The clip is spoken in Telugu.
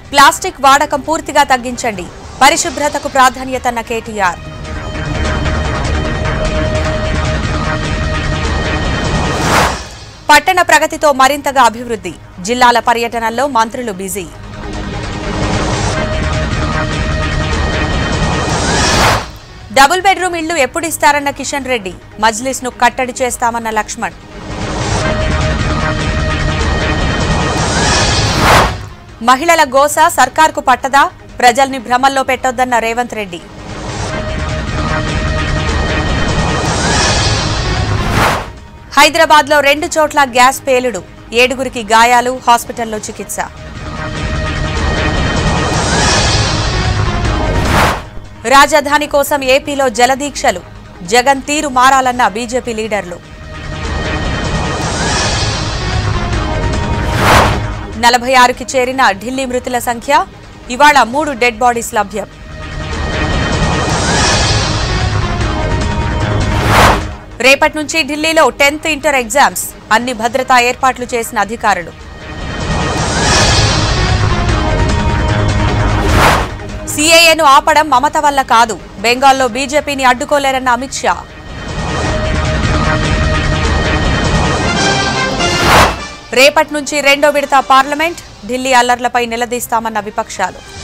ప్లాస్టిక్ వాడకం పూర్తిగా తగ్గించండి పరిశుభ్రతకు ప్రాధాన్యతన్న కేటీఆర్ పట్టణ ప్రగతితో మరింతగా అభివృద్ధి జిల్లాల పర్యటనల్లో మంత్రులు బిజీ డబుల్ బెడ్రూమ్ ఇళ్లు ఎప్పుడు ఇస్తారన్న కిషన్ రెడ్డి మజ్లిస్ ను కట్టడి చేస్తామన్న లక్ష్మణ్ మహిళల గోస సర్కార్కు పట్టదా ప్రజల్ని భ్రమల్లో పెట్టొద్దన్న రేవంత్ రెడ్డి హైదరాబాద్లో రెండు చోట్ల గ్యాస్ పేలుడు ఏడుగురికి గాయాలు హాస్పిటల్లో చికిత్స రాజధాని కోసం ఏపీలో జలదీక్షలు జగన్ తీరు మారాలన్న బీజేపీ లీడర్లు నలభై ఆరుకి చేరిన ఢిల్లీ మృతుల సంఖ్య ఇవాళ మూడు డెడ్ బాడీస్ లభ్యం రేపటి నుంచి ఢిల్లీలో టెన్త్ ఇంటర్ ఎగ్జామ్స్ అన్ని భద్రతా ఏర్పాట్లు చేసిన అధికారులు సీఏఏను ఆపడం మమత వల్ల కాదు బెంగాల్లో బీజేపీని అడ్డుకోలేరన్న అమిత్ షా రేపటి నుంచి రెండో విడత పార్లమెంట్ ఢిల్లీ అల్లర్లపై నిలదీస్తామన్న విపక్షాలు